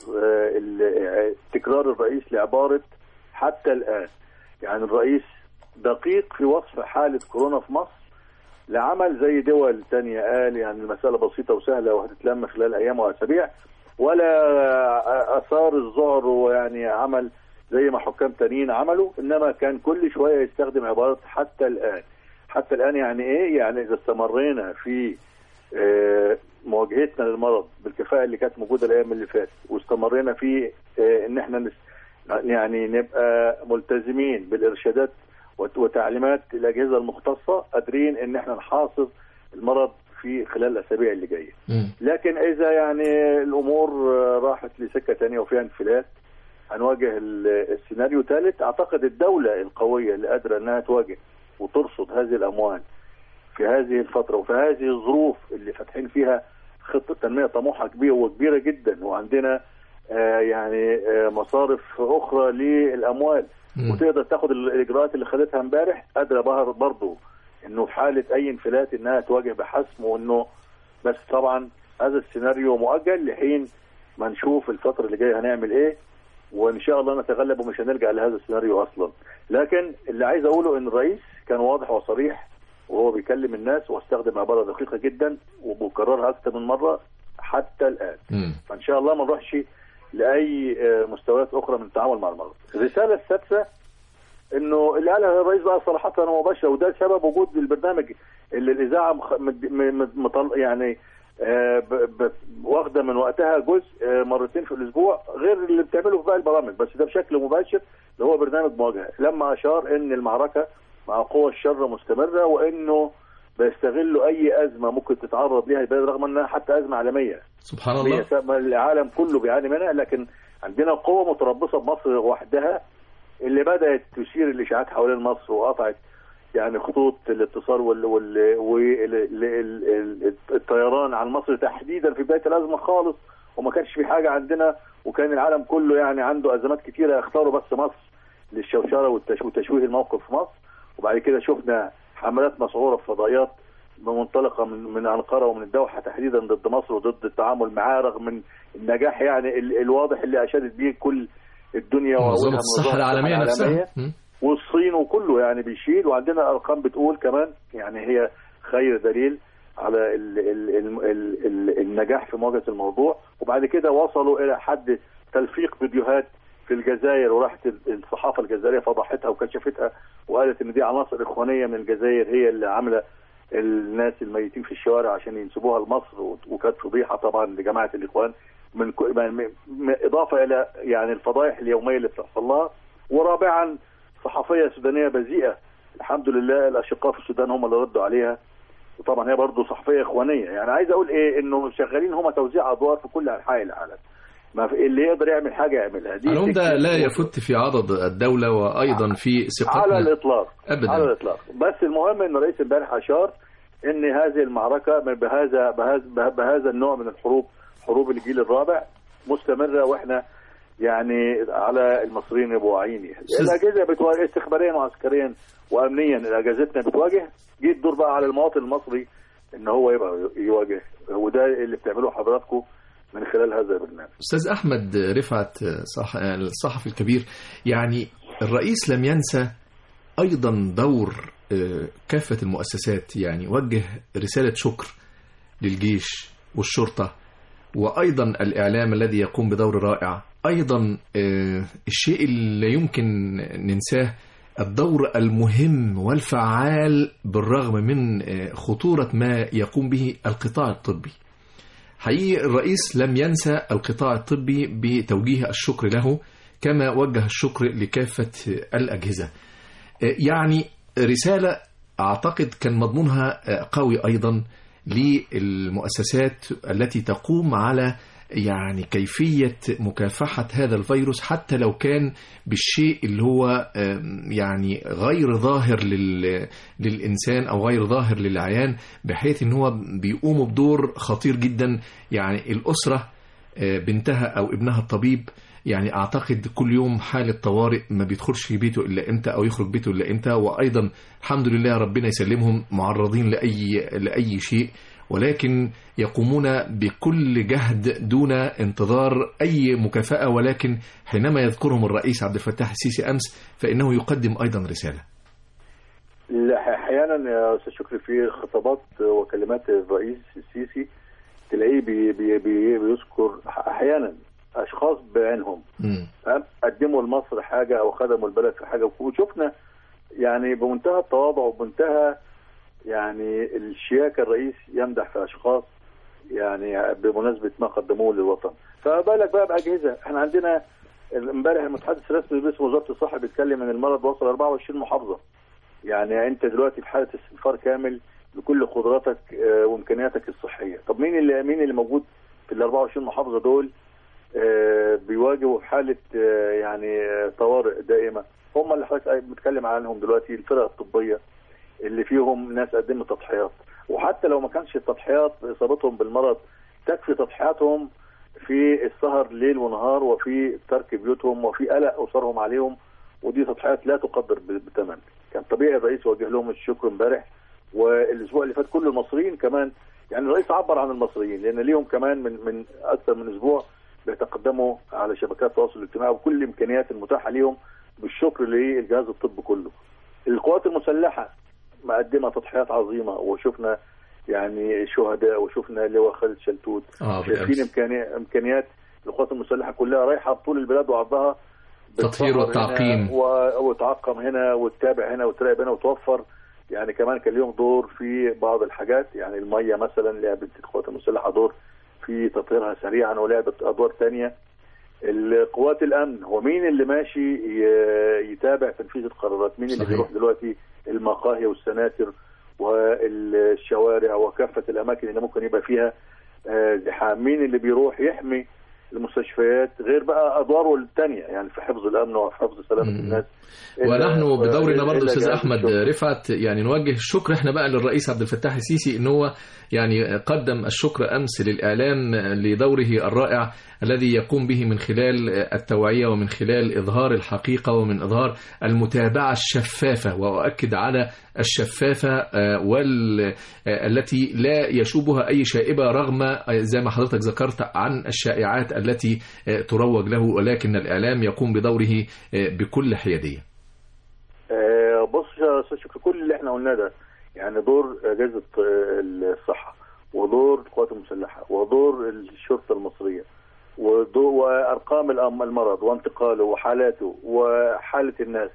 تكرار الرئيس لعباره حتى الان يعني الرئيس دقيق في وصف حاله كورونا في مصر لعمل زي دول تانية قال يعني المسألة بسيطة وسهلة وهتتلم خلال أيام وأسابيع ولا أثار الذعر ويعني عمل زي ما حكام تانيين عملوا إنما كان كل شوية يستخدم عبارة حتى الآن حتى الآن يعني إيه؟ يعني إذا استمرينا في مواجهتنا للمرض بالكفاءة اللي كانت موجودة الأيام اللي فاتت واستمرينا في إن إحنا نس يعني نبقى ملتزمين بالإرشادات وتعليمات الأجهزة المختصة قادرين إن إحنا نحاصر المرض في خلال الأسابيع اللي جاية لكن إذا يعني الأمور راحت لسكة تانية وفيها انفلات هنواجه السيناريو ثالث أعتقد الدولة القوية اللي قادرة إنها تواجه وترصد هذه الأموال في هذه الفترة وفي هذه الظروف اللي فاتحين فيها خطة تنمية طموحة كبيرة وكبيرة جدا وعندنا آه يعني آه مصارف أخرى للأموال م. وتقدر تاخد الإجراءات اللي خدتها امبارح قادرة بهر برضه إنه في حالة أي انفلات إنها تواجه بحسم وإنه بس طبعا هذا السيناريو مؤجل لحين ما نشوف الفترة اللي جاية هنعمل إيه وإن شاء الله نتغلب ومش هنرجع لهذا السيناريو أصلا لكن اللي عايز أقوله إن الرئيس كان واضح وصريح وهو بيكلم الناس واستخدم عباره دقيقه جدا وبكررها اكثر من مره حتى الان م. فان شاء الله ما نروحش لاي مستويات اخرى من التعامل مع المرض. الرساله السادسه انه اللي قالها الرئيس بقى صراحه ومباشره وده سبب وجود البرنامج اللي الاذاعه مطل يعني واخده من وقتها جزء مرتين في الاسبوع غير اللي بتعمله في باقي البرامج بس ده بشكل مباشر اللي هو برنامج مواجهه لما اشار ان المعركه مع قوى الشر مستمرة وانه بيستغلوا اي ازمه ممكن تتعرض لها البلد رغم انها حتى ازمه عالميه سبحان الله العالم كله بيعاني منها لكن عندنا قوه متربصه بمصر وحدها اللي بدات تثير الاشاعات حوالين مصر وقطعت يعني خطوط الاتصال وال وال والطيران عن مصر تحديدا في بدايه الازمه خالص وما كانش في حاجه عندنا وكان العالم كله يعني عنده ازمات كتيره اختاروا بس مصر للشوشره والتش- وتشويه الموقف في مصر وبعد كده شفنا حملات مسعوره في فضائيات منطلقه من من انقره ومن الدوحه تحديدا ضد مصر وضد التعامل معاه رغم من النجاح يعني ال- الواضح اللي اشادت به كل الدنيا منظمة وأولها الصحة منظمة العالمية نفسها م. والصين وكله يعني بيشيل وعندنا ارقام بتقول كمان يعني هي خير دليل على ال ال ال ال ال النجاح في مواجهه الموضوع وبعد كده وصلوا الى حد تلفيق فيديوهات في الجزائر وراحت الصحافه الجزائريه فضحتها وكشفتها وقالت ان دي عناصر اخوانيه من الجزائر هي اللي عامله الناس الميتين في الشوارع عشان ينسبوها لمصر وكانت فضيحه طبعا لجماعه الاخوان من كل- من- من- اضافه الى يعني الفضائح اليوميه اللي بتحصل لها ورابعا صحفيه سودانيه بذيئه الحمد لله الاشقاء في السودان هم اللي ردوا عليها وطبعا هي برضه صحفيه اخوانيه يعني عايز اقول ايه انه شغالين هم توزيع ادوار في كل انحاء العالم ما في اللي يقدر يعمل حاجه يعملها دي العموم ده تكتيك. لا يفت في عضد الدولة وأيضا في على ثقتنا الاطلاق أبداً. على الاطلاق بس المهم ان الرئيس امبارح اشار ان هذه المعركه بهذا بهذا بهذا النوع من الحروب حروب الجيل الرابع مستمره واحنا يعني على المصريين يبقوا واعيين الاجهزه بتواجه استخباريا وعسكريا وامنيا اجهزتنا بتواجه جه الدور بقى على المواطن المصري ان هو يبقى يواجه وده اللي بتعملوه حضراتكم من خلال هذا البرنامج أستاذ أحمد رفعت صح الصحفي الكبير يعني الرئيس لم ينسى أيضا دور آه، كافة المؤسسات يعني وجه رسالة شكر للجيش والشرطة وأيضا الإعلام الذي يقوم بدور رائع أيضا آه، الشيء اللي لا يمكن ننساه الدور المهم والفعال بالرغم من آه، خطورة ما يقوم به القطاع الطبي حقيقي الرئيس لم ينسى القطاع الطبي بتوجيه الشكر له كما وجه الشكر لكافة الأجهزة يعني رسالة أعتقد كان مضمونها قوي أيضا للمؤسسات التي تقوم على يعني كيفية مكافحة هذا الفيروس حتى لو كان بالشيء اللي هو آم، يعني غير ظاهر لل- للإنسان أو غير ظاهر للعيان بحيث إن هو بيقوموا بدور خطير جدا يعني الأسرة آه، بنتها أو ابنها الطبيب يعني أعتقد كل يوم حالة طوارئ ما بيدخلش بيته إلا إمتى أو يخرج بيته إلا إمتى وأيضا الحمد لله ربنا يسلمهم معرضين لأي لأي شيء ولكن يقومون بكل جهد دون انتظار أي مكافأة ولكن حينما يذكرهم الرئيس عبد الفتاح السيسي أمس فإنه يقدم أيضا رسالة لا، احيانا يا استاذ شكري في خطابات وكلمات الرئيس السيسي تلاقيه بي بي بي بيذكر احيانا اشخاص بعينهم مم. فاهم؟ قدموا لمصر حاجه او خدموا البلد في حاجه وشفنا يعني بمنتهى التواضع وبمنتهى يعني الشياكه الرئيس يمدح في اشخاص يعني بمناسبه ما قدموه للوطن فبالك بقى باجهزه احنا عندنا امبارح المتحدث الرسمي باسم وزاره الصحه بيتكلم ان المرض وصل 24 محافظه يعني انت دلوقتي في حاله استنفار كامل لكل قدراتك آه، وامكانياتك الصحيه طب مين اللي مين اللي موجود في ال 24 محافظه دول آه، بيواجهوا حاله آه، يعني آه، طوارئ دائمه هم اللي حضرتك بتكلم عنهم دلوقتي الفرق الطبيه اللي فيهم ناس قدمت تضحيات وحتى لو ما كانش التضحيات اصابتهم بالمرض تكفي تضحياتهم في السهر ليل ونهار وفي ترك بيوتهم وفي قلق اسرهم عليهم ودي تضحيات لا تقدر ب- بثمن كان طبيعي الرئيس وجه لهم الشكر امبارح والاسبوع اللي فات كل المصريين كمان يعني الرئيس عبر عن المصريين لان ليهم كمان من من اكثر من اسبوع بيتقدموا على شبكات التواصل الاجتماعي وكل الامكانيات المتاحه ليهم بالشكر للجهاز الطبي كله. القوات المسلحه مقدمه تضحيات عظيمه وشفنا يعني شهداء وشفنا لواء خالد شلتوت آه، شايفين بالأمس. امكانيات امكانيات القوات المسلحه كلها رايحه بطول البلاد وعرضها تطهير بتطهر والتعقيم. هنا و- وتعقم هنا وتتابع هنا وتراقب هنا وتوفر يعني كمان كان ليهم دور في بعض الحاجات يعني الميه مثلا لعبت القوات المسلحه دور في تطهيرها سريعا ولعبت ادوار ثانيه القوات الامن هو مين اللي ماشي ي- يتابع تنفيذ القرارات مين اللي صحيح. بيروح دلوقتي المقاهي والسناتر والشوارع وكافه الاماكن اللي ممكن يبقى فيها آه، زحام مين اللي بيروح يحمي المستشفيات غير بقى ادواره الثانيه يعني في حفظ الامن وفي حفظ سلامه مم. الناس ونحن إلا- بدورنا إلا برضه استاذ جهاز احمد الشرطة. رفعت يعني نوجه الشكر احنا بقى للرئيس عبد الفتاح السيسي ان هو يعني قدم الشكر امس للاعلام لدوره الرائع الذي يقوم به من خلال التوعيه ومن خلال اظهار الحقيقه ومن اظهار المتابعه الشفافه واؤكد على الشفافه آه، وال آه، التي لا يشوبها اي شائبه رغم آه، زي ما حضرتك ذكرت عن الشائعات التي آه، تروج له ولكن الاعلام يقوم بدوره آه، بكل حياديه. آه، بص يا استاذ شكري كل اللي احنا قلناه ده يعني دور اجهزه آه، الصحه ودور القوات المسلحه ودور الشرطه المصريه ودور وارقام الأم- المرض وانتقاله وحالاته وحاله الناس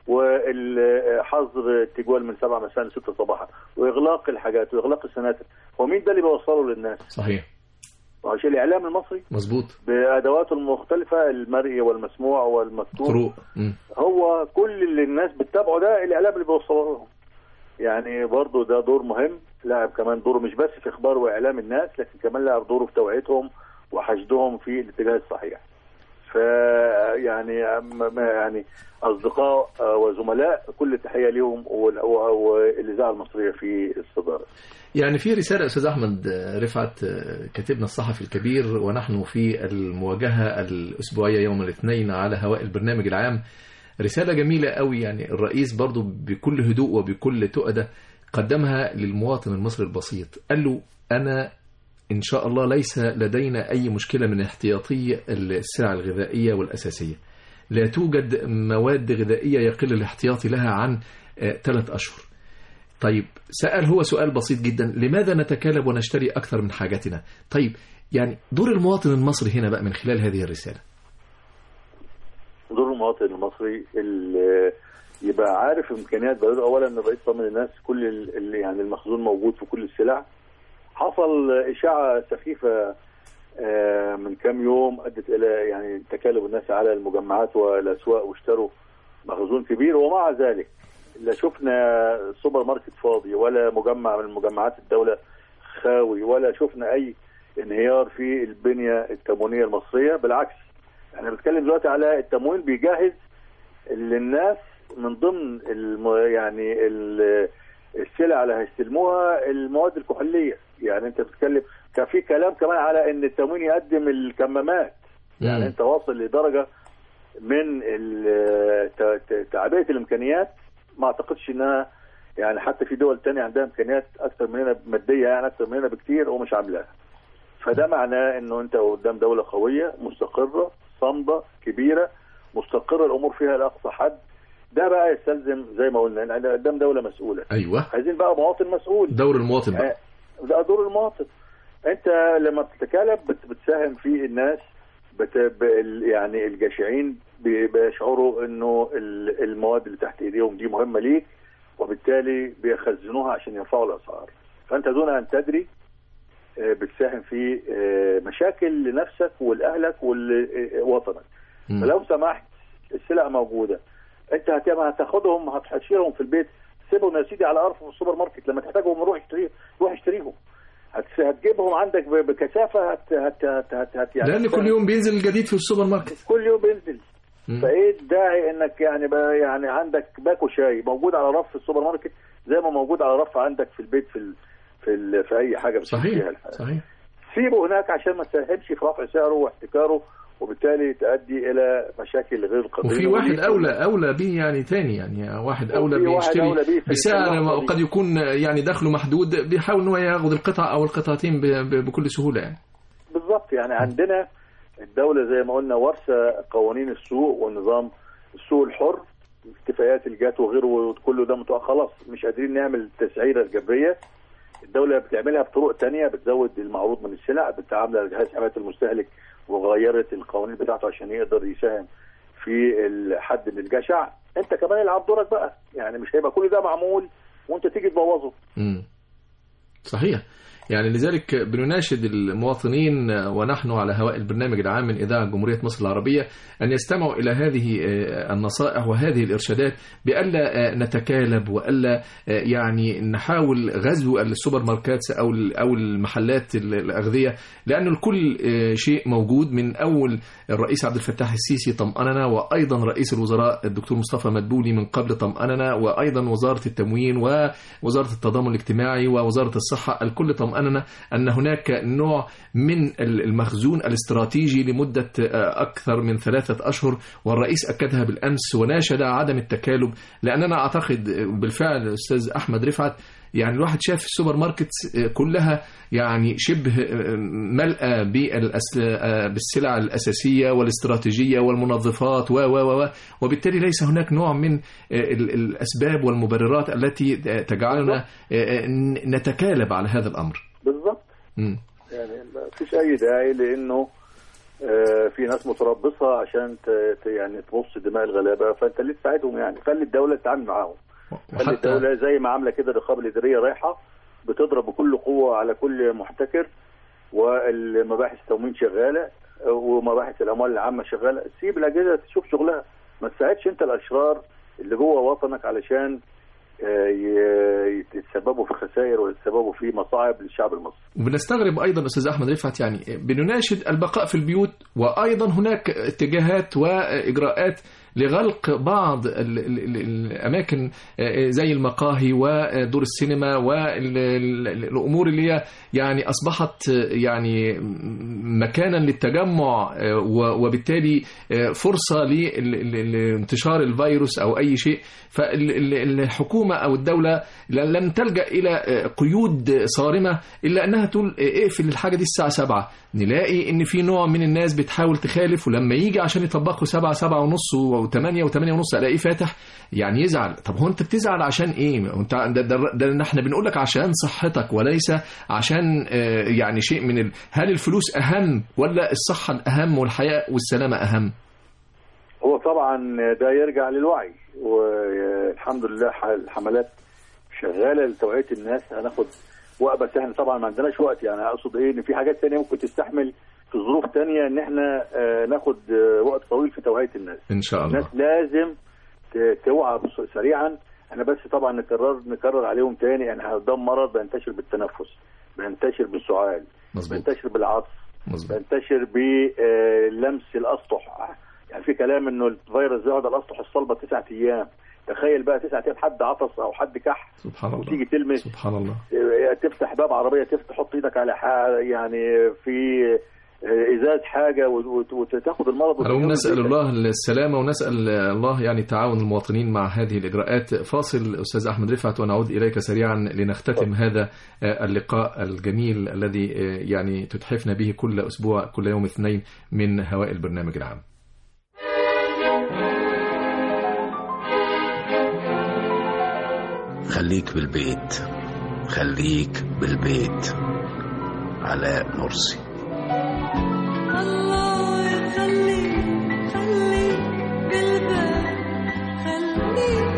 وحظر التجوال من 7 مساء ل 6 صباحا واغلاق الحاجات واغلاق السناتر هو مين ده اللي بيوصله للناس؟ صحيح وعشان الاعلام المصري مظبوط بادواته المختلفه المرئي والمسموع والمكتوب قروء مم. هو كل اللي الناس بتتابعه ده الاعلام اللي بيوصله لهم يعني برضه ده دور مهم لعب كمان دوره مش بس في اخبار واعلام الناس لكن كمان لعب دوره في توعيتهم وحشدهم في الاتجاه الصحيح ف يعني أم- ما- يعني اصدقاء آه، وزملاء كل التحيه ليهم وال- و- والاذاعه المصريه في الصداره يعني في رسالة أستاذ أحمد رفعت كاتبنا الصحفي الكبير ونحن في المواجهة الأسبوعية يوم الاثنين على هواء البرنامج العام رسالة جميلة قوي يعني الرئيس برضو بكل هدوء وبكل تؤدة قدمها للمواطن المصري البسيط قال له أنا إن شاء الله ليس لدينا أي مشكلة من احتياطي السلع الغذائية والأساسية لا توجد مواد غذائية يقل الاحتياطي لها عن ثلاث أشهر طيب سأل هو سؤال بسيط جدا لماذا نتكالب ونشتري أكثر من حاجتنا طيب يعني دور المواطن المصري هنا بقى من خلال هذه الرسالة دور المواطن المصري اللي يبقى عارف امكانيات بلده اولا ان الرئيس طمن الناس كل ال- اللي يعني المخزون موجود في كل السلع حصل اشاعه سخيفه آه، من كام يوم ادت الى يعني تكالب الناس على المجمعات والاسواق واشتروا مخزون كبير ومع ذلك لا شفنا سوبر ماركت فاضي ولا مجمع من مجمعات الدوله خاوي ولا شفنا اي انهيار في البنيه التموينيه المصريه بالعكس احنا بنتكلم دلوقتي على التموين بيجهز للناس من ضمن الم... يعني ال- السلع اللي هيستلموها المواد الكحوليه يعني انت بتتكلم كان في كلام كمان على ان التموين يقدم الكمامات يعني انت واصل لدرجه من ال- ت- ت- تعبئه الامكانيات ما اعتقدش انها يعني حتى في دول تانية عندها امكانيات اكثر مننا ماديه يعني اكثر مننا بكتير ومش عاملاها فده معناه انه انت قدام دوله قويه مستقره صامده كبيره مستقره الامور فيها لاقصى حد ده بقى يستلزم زي ما قلنا إن قدام دوله مسؤوله أيوة عايزين بقى مواطن مسؤول دور المواطن بقى آه، ده دور المواطن انت لما بتتكالب بت- بتساهم في الناس بت... ب... ال- يعني الجشعين بي- بيشعروا انه ال- المواد اللي تحت ايديهم دي مهمه ليك وبالتالي بيخزنوها عشان يرفعوا الاسعار فانت دون ان تدري آه، بتساهم في آه، مشاكل لنفسك ولاهلك ولوطنك مم. فلو سمحت السلع موجوده انت هت- هتاخدهم هتحشيهم في البيت سيبهم يا سيدي على ارفف السوبر ماركت لما تحتاجهم روح اشتريهم روح اشتريهم هت- هتجيبهم عندك ب- بكثافه هت هت هت هت, هت يعني لأن كل يوم بينزل الجديد في السوبر ماركت كل يوم بينزل مم. فايه الداعي انك يعني بقى يعني عندك باكو شاي موجود على رف السوبر ماركت زي ما موجود على رف عندك في البيت في ال في, ال في اي حاجه بتشتريها صحيح الحاجة. صحيح سيبه هناك عشان ما تساهمش في رفع سعره واحتكاره وبالتالي تؤدي الى مشاكل غير قابله وفي واحد أولى أولى به يعني تاني يعني واحد أولى وفي واحد بيشتري أولى بيه في بسعر اللحظة دي. قد يكون يعني دخله محدود بيحاول إن هو ياخد القطعة أو القطعتين ب- ب- بكل سهولة يعني بالظبط يعني عندنا الدولة زي ما قلنا وارثة قوانين السوق والنظام السوق الحر اتفاقيات الجات وغيره وكله ده متوقع خلاص مش قادرين نعمل تسعيرة الجبرية الدولة بتعملها بطرق تانية بتزود المعروض من السلع بتعامل جهاز حماية المستهلك وغيرت القوانين بتاعته عشان يقدر يساهم في الحد من الجشع انت كمان العب دورك بقى يعني مش هيبقى كل ده معمول وانت تيجي تبوظه مم. صحيح يعني لذلك بنناشد المواطنين ونحن على هواء البرنامج العام من إذاعة جمهورية مصر العربية أن يستمعوا إلى هذه النصائح وهذه الإرشادات بألا نتكالب وألا يعني نحاول غزو السوبر ماركات أو أو المحلات الأغذية لأن الكل شيء موجود من أول الرئيس عبد الفتاح السيسي طمأننا وأيضا رئيس الوزراء الدكتور مصطفى مدبولي من قبل طمأننا وأيضا وزارة التموين ووزارة التضامن الاجتماعي ووزارة الصحة الكل طمأننا أن هناك نوع من المخزون الاستراتيجي لمدة أكثر من ثلاثة أشهر والرئيس أكدها بالأمس وناشد عدم التكالب لأننا أعتقد بالفعل الأستاذ أحمد رفعت يعني الواحد شاف السوبر ماركت كلها يعني شبه ملأى بالسلع الأساسية والاستراتيجية والمنظفات و و و وبالتالي ليس هناك نوع من الأسباب والمبررات التي تجعلنا نتكالب على هذا الأمر بالضبط يعني ما فيش أي داعي لأنه في ناس متربصة عشان يعني تبص دماء الغلابة فأنت ليه تساعدهم يعني خلي الدولة تتعامل معاهم خلي الدولة زي ما عاملة كده الرقابة الإدارية رايحة بتضرب بكل قوة على كل محتكر والمباحث التموين شغالة ومباحث الأموال العامة شغالة سيب الأجهزة تشوف شغلها ما تساعدش أنت الأشرار اللي جوه وطنك علشان يتسببوا في خسائر ويتسببوا في مصاعب للشعب المصري. بنستغرب ايضا استاذ احمد رفعت يعني بنناشد البقاء في البيوت وايضا هناك اتجاهات واجراءات لغلق بعض ال ال الاماكن زي المقاهي ودور السينما والامور اللي هي يعني اصبحت يعني مكانا للتجمع وبالتالي فرصه لانتشار الفيروس او اي شيء فالحكومه او الدوله لم تلجا الى قيود صارمه الا انها تقول اقفل الحاجه دي الساعه 7 نلاقي ان في نوع من الناس بتحاول تخالف ولما يجي عشان يطبقوا 7 7 ونص و8 و8 ونص الاقيه فاتح يعني يزعل طب هو انت بتزعل عشان ايه انت ده, ده, ده احنا بنقول لك عشان صحتك وليس عشان يعني شيء من ال... هل الفلوس اهم ولا الصحه الاهم والحياه والسلامه اهم هو طبعا ده يرجع للوعي والحمد لله الحملات شغاله لتوعيه الناس هناخد وقت بس احنا طبعا ما عندناش وقت يعني اقصد ايه ان في حاجات ثانيه ممكن تستحمل في ظروف ثانيه ان احنا آه ناخد آه وقت طويل في توعيه الناس ان شاء الله الناس لازم توعى سريعا انا بس طبعا نكرر نكرر عليهم تاني احنا قدام مرض بينتشر بالتنفس بينتشر بالسعال بينتشر بالعطس مزبوط. بينتشر بلمس الاسطح يعني في كلام انه الفيروس بيقعد على الاسطح الصلبه تسعة ايام تخيل بقى تسعة ايام حد عطس او حد كح سبحان الله وتيجي تلمس سبحان الله تفتح باب عربيه تفتح تحط ايدك على حاجة يعني في ازاز حاجه وتاخد المرض لو نسال الله السلامه ونسال الله يعني تعاون المواطنين مع هذه الاجراءات فاصل استاذ احمد رفعت ونعود اليك سريعا لنختتم هذا اللقاء الجميل الذي يعني تتحفنا به كل اسبوع كل يوم اثنين من هواء البرنامج العام خليك بالبيت خليك بالبيت علاء مرسي الله يخليك خليك بالبيت خليك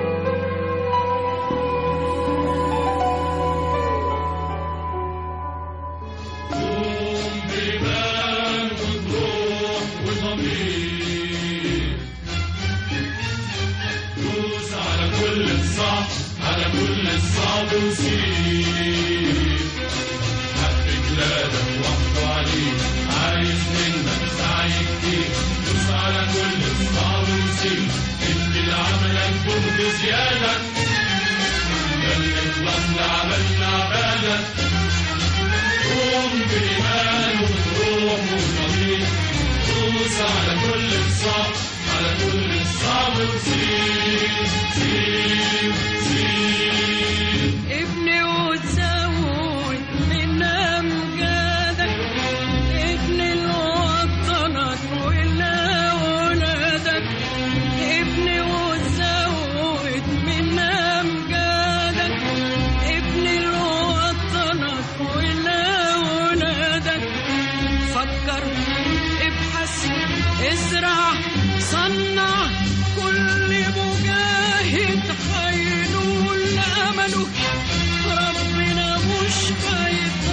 دوس على كل الصعب على كل الصعب وسيب حق بلادك وحده عليك عايز منك سعي كتير دوس على كل الصعب وسيب ادي لعملك جهد زيادة خليك لصل عملنا عبادك قوم بإيمان وبروح وضمير دوس على كل الصعب على كل الصعب وسيب سيب سيب ابني وتزود من امجادك ابني لوطنك ولأولادك ابني وتزود من امجادك ابني لوطنك ولأولادك فكر ابحث ازرع صنع كل مجاهد هينول امله ربنا مش هيتخلى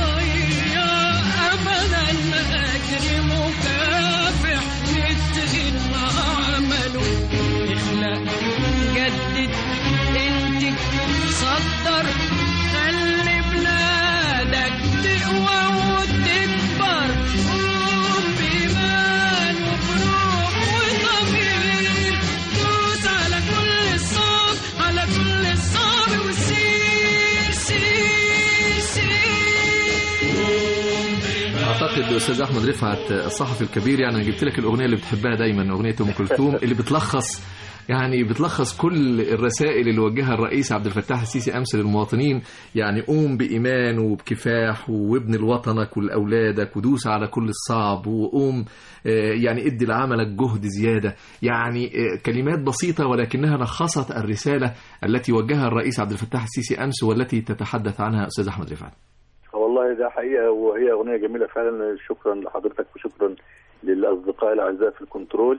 الناقد استاذ احمد رفعت الصحفي الكبير يعني انا جبت لك الاغنيه اللي بتحبها دايما اغنيه ام كلثوم اللي بتلخص يعني بتلخص كل الرسائل اللي وجهها الرئيس عبد الفتاح السيسي امس للمواطنين يعني قوم بايمان وبكفاح وابن لوطنك ولاولادك ودوس على كل الصعب وقوم آه، يعني ادي لعملك جهد زياده يعني آه، كلمات بسيطه ولكنها لخصت الرساله التي وجهها الرئيس عبد الفتاح السيسي امس والتي تتحدث عنها استاذ احمد رفعت والله ده حقيقة وهي أغنية جميلة فعلا شكرا لحضرتك وشكرا للأصدقاء الأعزاء في الكنترول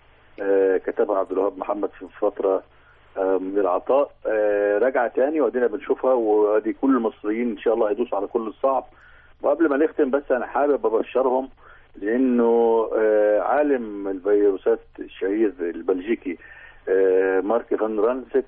آه كتبها عبد الوهاب محمد في فترة آه من العطاء آه راجعة تاني وادينا بنشوفها وادي كل المصريين إن شاء الله هيدوسوا على كل الصعب وقبل ما نختم بس أنا حابب أبشرهم لأنه آه عالم الفيروسات الشهير البلجيكي آه مارك فان رانست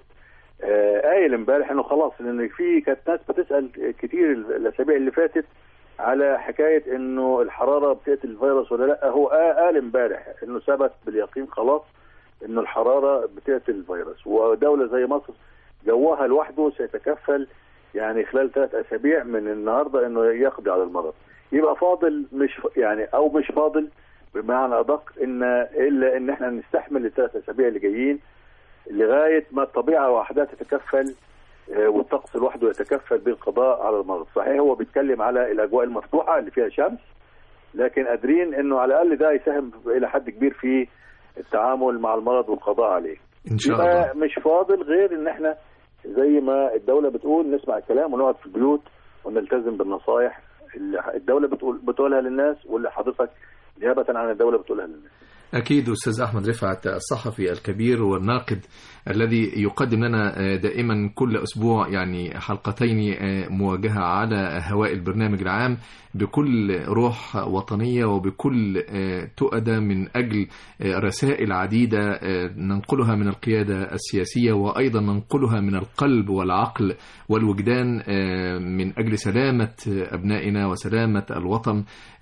آه، قايل امبارح انه خلاص لان في كانت ناس بتسال كتير الاسابيع اللي فاتت على حكايه انه الحراره بتقتل الفيروس ولا لا هو قا- قال امبارح انه ثبت باليقين خلاص انه الحراره بتقتل الفيروس ودوله زي مصر جوها لوحده سيتكفل يعني خلال ثلاث اسابيع من النهارده انه يقضي على المرض يبقى فاضل مش ف- يعني او مش فاضل بمعنى ادق ان الا ان احنا نستحمل الثلاث اسابيع اللي جايين لغايه ما الطبيعه وحدها تتكفل آه، والطقس لوحده يتكفل بالقضاء على المرض صحيح هو بيتكلم على الاجواء المفتوحه اللي فيها شمس لكن قادرين انه على الاقل ده يساهم الى حد كبير في التعامل مع المرض والقضاء عليه ان شاء يبقى الله مش فاضل غير ان احنا زي ما الدوله بتقول نسمع الكلام ونقعد في البيوت ونلتزم بالنصائح اللي الدوله بتقول بتقولها للناس واللي حضرتك نيابه عن الدوله بتقولها للناس أكيد أستاذ أحمد رفعت الصحفي الكبير والناقد الذي يقدم لنا آه، دائما كل أسبوع يعني حلقتين آه، موجهة على هواء البرنامج العام بكل روح وطنية وبكل آه، تؤدى من أجل آه، رسائل عديدة آه، ننقلها من القيادة السياسية وأيضا ننقلها من القلب والعقل والوجدان آه، من أجل سلامة أبنائنا وسلامة الوطن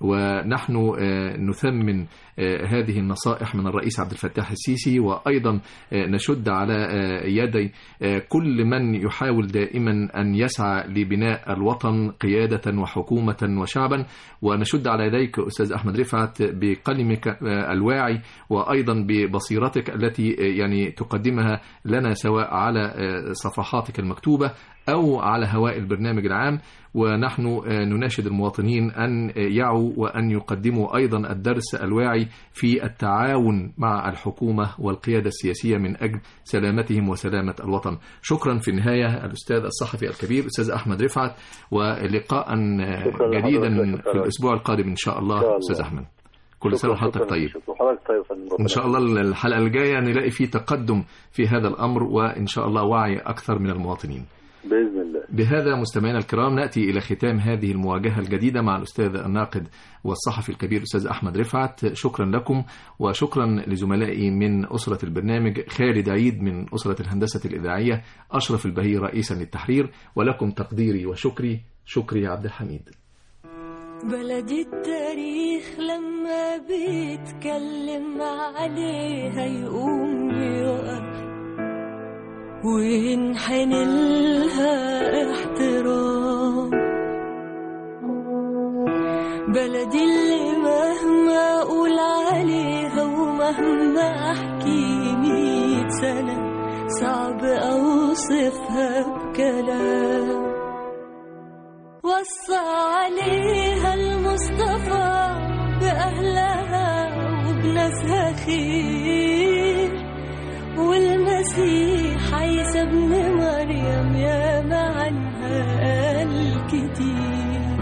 ونحن آه، نثمن آه، هذه النصائح من الرئيس عبد الفتاح السيسي وأيضا آه، نشد على آه، يدي آه، كل من يحاول دائما أن يسعى لبناء الوطن قيادة وحكومة وشعبا ونشد على يديك أستاذ أحمد رفعت بقلمك آه، الواعي وأيضا ببصيرتك التي آه، يعني تقدمها لنا سواء على آه، صفحاتك المكتوبة أو على هواء البرنامج العام ونحن آه، نناشد المواطنين أن يعوا وأن يقدموا أيضا الدرس الواعي في التعاون مع الحكومة والقيادة السياسية من أجل سلامتهم وسلامة الوطن شكرا في النهاية الأستاذ الصحفي الكبير أستاذ أحمد رفعت ولقاء آه، شكراً جديدا لحضرتك. في الأسبوع القادم إن شاء الله إن شاء الله. أستاذ أحمد كل سنة شكراً، وحضرتك شكراً، طيب شكراً. وحضرتك طيب يا فندم. ربنا إن شاء الله الحلقة الجاية نلاقي فيه تقدم في هذا الأمر وإن شاء الله وعي أكثر من المواطنين باذن الله بهذا مستمعينا الكرام ناتي الى ختام هذه المواجهه الجديده مع الاستاذ الناقد والصحفي الكبير الاستاذ احمد رفعت شكرا لكم وشكرا لزملائي من اسره البرنامج خالد عيد من اسره الهندسه الاذاعيه اشرف البهي رئيسا للتحرير ولكم تقديري وشكري شكري عبد الحميد بلدي التاريخ لما بيتكلم عليها يقوم يقف وينحني لها احترام بلدي اللي مهما اقول عليها ومهما احكي مية سنة صعب اوصفها بكلام وصى عليها المصطفى بأهلها وبناسها خير والمسيح عيسى ابن مريم يا عنها قال كتير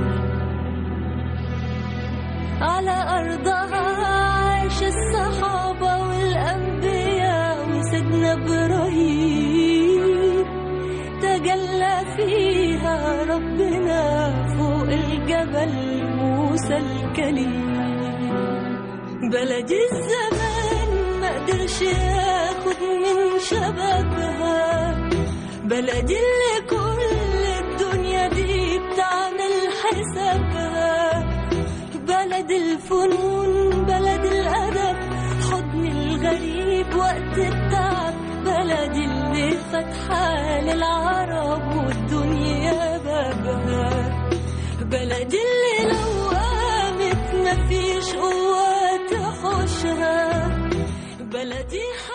على أرضها عاش الصحابة والأنبياء وسيدنا إبراهيم تجلى فيها ربنا فوق الجبل موسى الكليم بلدي الزمان ما قدرش ياخد من شبابها بلدي اللي كل الدنيا دي بتعمل حسابها بلد الفنون بلد الأدب حضن الغريب وقت التعب بلد اللي فتحة للعرب والدنيا بابها بلد اللي لو قامت مفيش قوة تحوشها بلدي